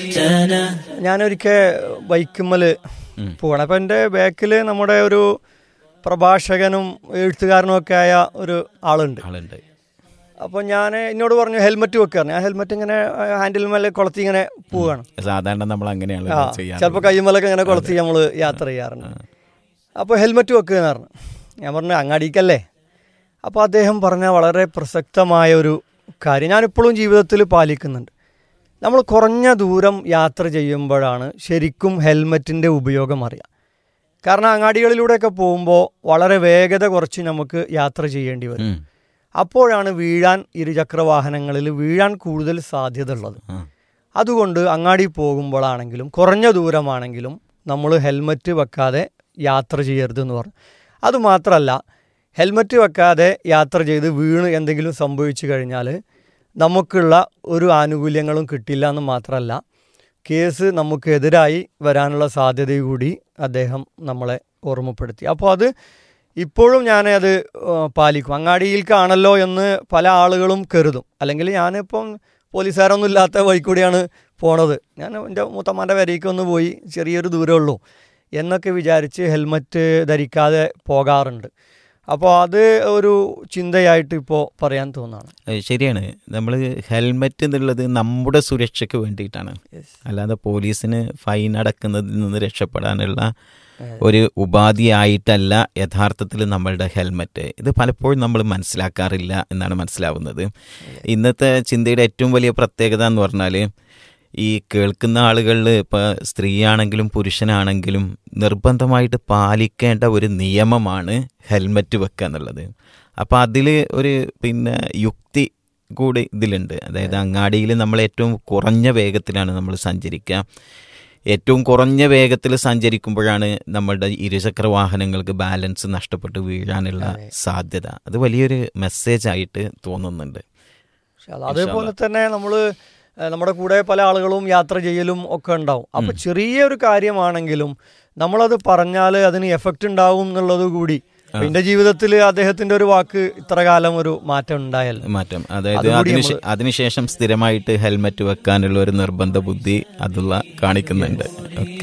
أحسنه ഞാനൊരിക്കൽ ബൈക്കുമ്മല് പോവാണ് അപ്പം എൻ്റെ ബാക്കിൽ നമ്മുടെ ഒരു പ്രഭാഷകനും എഴുത്തുകാരനും ഒക്കെ ആയ ഒരു ആളുണ്ട് ആളുണ്ട് അപ്പോൾ ഞാൻ എന്നോട് പറഞ്ഞു ഹെൽമെറ്റ് വെക്കാൻ ഞാൻ ഹെൽമെറ്റ് ഇങ്ങനെ ഹാൻഡിൽ മേലെ കൊളത്തി ഇങ്ങനെ പോവുകയാണ് സാധാരണ നമ്മൾ അങ്ങനെയാണ് ആ ചെയ്യാറ് ചിലപ്പോൾ കയ്യുമ്മലൊക്കെ ഇങ്ങനെ കൊളത്തി നമ്മൾ യാത്ര ചെയ്യാറുണ്ട് അപ്പോൾ ഹെൽമെറ്റ് വെക്കുക എന്ന് പറഞ്ഞു ഞാൻ പറഞ്ഞു അങ്ങാടിക്കല്ലേ അപ്പോൾ അദ്ദേഹം പറഞ്ഞ വളരെ പ്രസക്തമായ ഒരു കാര്യം ഞാനിപ്പോഴും ജീവിതത്തിൽ പാലിക്കുന്നുണ്ട് നമ്മൾ കുറഞ്ഞ ദൂരം യാത്ര ചെയ്യുമ്പോഴാണ് ശരിക്കും ഹെൽമെറ്റിൻ്റെ ഉപയോഗം അറിയാം കാരണം അങ്ങാടികളിലൂടെയൊക്കെ പോകുമ്പോൾ വളരെ വേഗത കുറച്ച് നമുക്ക് യാത്ര ചെയ്യേണ്ടി വരും ഉം. അപ്പോഴാണ് വീഴാൻ ഇരുചക്ര വാഹനങ്ങളിൽ വീഴാൻ കൂടുതൽ സാധ്യത ഉള്ളത് ആ. അതുകൊണ്ട് അങ്ങാടി പോകുമ്പോഴാണെങ്കിലും കുറഞ്ഞ ദൂരമാണെങ്കിലും നമ്മൾ ഹെൽമറ്റ് വെക്കാതെ യാത്ര ചെയ്യരുത് എന്ന് പറഞ്ഞു അതുമാത്രമല്ല ഹെൽമറ്റ് വെക്കാതെ യാത്ര ചെയ്ത് വീണ് എന്തെങ്കിലും സംഭവിച്ചു കഴിഞ്ഞാൽ നമുക്കുള്ള ഒരു ആനുകൂല്യങ്ങളും കിട്ടില്ല എന്ന് മാത്രമല്ല കേസ് നമുക്കെതിരായി വരാനുള്ള സാധ്യത കൂടി അദ്ദേഹം നമ്മളെ ഓർമ്മപ്പെടുത്തി അപ്പോൾ അത് ഇപ്പോഴും ഞാനത് ഏഹ്, പാലിക്കും അങ്ങാടിയിൽക്കാണല്ലോ എന്ന് പല ആളുകളും കരുതും അല്ലെങ്കിൽ ഞാനിപ്പം പോലീസുകാരൊന്നും ഇല്ലാത്ത വഴി കൂടിയാണ് പോണത് ഞാൻ എൻ്റെ മൂത്തമ്മാൻ്റെ വരയ്ക്ക് ഒന്ന് പോയി ചെറിയൊരു ദൂരമേ ഉള്ളൂ എന്നൊക്കെ വിചാരിച്ച് ഹെൽമറ്റ് ധരിക്കാതെ പോകാറുണ്ട് അപ്പോൾ അത് ഒരു ചിന്തയായിട്ട് ഇപ്പോൾ പറയാൻ തോന്നുകയാണ് അത് ശരിയാണ് നമ്മൾ ഹെൽമെറ്റ് എന്നുള്ളത് നമ്മുടെ സുരക്ഷയ്ക്ക് വേണ്ടിയിട്ടാണ് Yes. അല്ലാതെ പോലീസിന് ഫൈൻ അടക്കുന്നതിൽ നിന്ന് രക്ഷപ്പെടാനുള്ള ഒരു ഉപാധിയായിട്ടല്ല യഥാർത്ഥത്തിൽ നമ്മളുടെ ഹെൽമെറ്റ് ഇത് പലപ്പോഴും നമ്മൾ മനസ്സിലാക്കാറില്ല എന്നാണ് മനസ്സിലാവുന്നത് ഇന്നത്തെ ചിന്തയുടെ ഏറ്റവും വലിയ പ്രത്യേകത എന്ന് പറഞ്ഞാൽ ഈ കേൾക്കുന്ന ആളുകളിൽ ഇപ്പോൾ സ്ത്രീയാണെങ്കിലും പുരുഷനാണെങ്കിലും നിർബന്ധമായിട്ട് പാലിക്കേണ്ട ഒരു നിയമമാണ് ഹെൽമെറ്റ് വെക്കുക എന്നുള്ളത് അപ്പോൾ അതിൽ ഒരു പിന്നെ യുക്തി കൂടി ഇതിലുണ്ട് അതായത് അങ്ങാടിയിൽ നമ്മൾ ഏറ്റവും കുറഞ്ഞ വേഗത്തിലാണ് നമ്മൾ സഞ്ചരിക്കുക ഏറ്റവും കുറഞ്ഞ വേഗത്തിൽ സഞ്ചരിക്കുമ്പോഴാണ് നമ്മളുടെ ഇരുചക്ര വാഹനങ്ങൾക്ക് ബാലൻസ് നഷ്ടപ്പെട്ട് വീഴാനുള്ള സാധ്യത അത് വലിയൊരു മെസ്സേജ് ആയിട്ട് തോന്നുന്നുണ്ട് പക്ഷെ അത് അതേപോലെ തന്നെ നമ്മൾ നമ്മുടെ കൂടെ പല ആളുകളും യാത്ര ചെയ്യലും ഒക്കെ ഉണ്ടാവും അപ്പൊ ചെറിയൊരു കാര്യമാണെങ്കിലും നമ്മളത് പറഞ്ഞാൽ അതിന് എഫക്റ്റ് ഉണ്ടാവും എന്നുള്ളത് കൂടി അപ്പൊ എന്റെ ജീവിതത്തിൽ അദ്ദേഹത്തിന്റെ ഒരു വാക്ക് ഇത്ര കാലം ഒരു മാറ്റം ഉണ്ടായല്ലോ മാറ്റം അതായത് അതുകൂടി അതിന് നമ്മള് അതിനുശേഷം സ്ഥിരമായിട്ട് ഹെൽമെറ്റ് വെക്കാനുള്ള ഒരു നിർബന്ധ ബുദ്ധി അതുള്ള കാണിക്കുന്നുണ്ട് ഓക്കെ